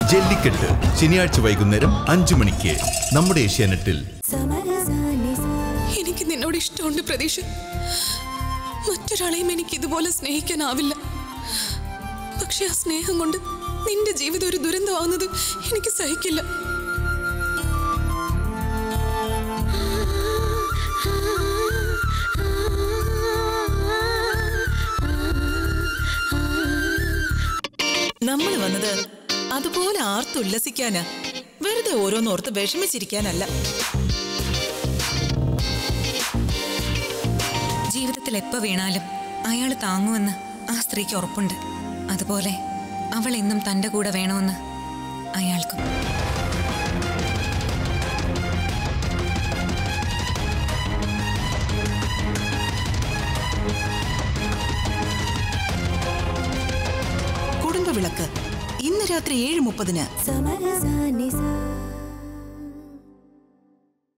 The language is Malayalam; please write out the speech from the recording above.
ജല്ലിക്കെട്ട് ശനിയാഴ്ച വൈകുന്നേരം അഞ്ചു മണിക്ക് നമ്മുടെ ഏഷ്യാനെറ്റിൽ എനിക്ക് നിന്നോട് ഇഷ്ടമുണ്ട് പ്രതീക്ഷ മറ്റൊരാളെയും എനിക്ക് ഇതുപോലെ സ്നേഹിക്കാനാവില്ല പക്ഷെ ആ സ്നേഹം കൊണ്ട് നിന്റെ ജീവിതം ഒരു ദുരന്തമാവുന്നത് എനിക്ക് സഹിക്കില്ല നമ്മൾ വന്നത് അതുപോലെ ആർത്തുല്ലസിക്കാനാ വെറുതെ ഓരോന്നോർത്ത് വിഷമിച്ചിരിക്കാനല്ല ജീവിതത്തിൽ എപ്പോ വീണാലും അയാൾ താങ്ങുമെന്ന് ആ സ്ത്രീക്ക് ഉറപ്പുണ്ട് അതുപോലെ അവൾ എന്നും തന്റെ കൂടെ വേണമെന്ന് അയാൾക്കും കുടുംബവിളക്ക് ഇന്ന് രാത്രി ഏഴ് മുപ്പതിന് സമരസാനിസ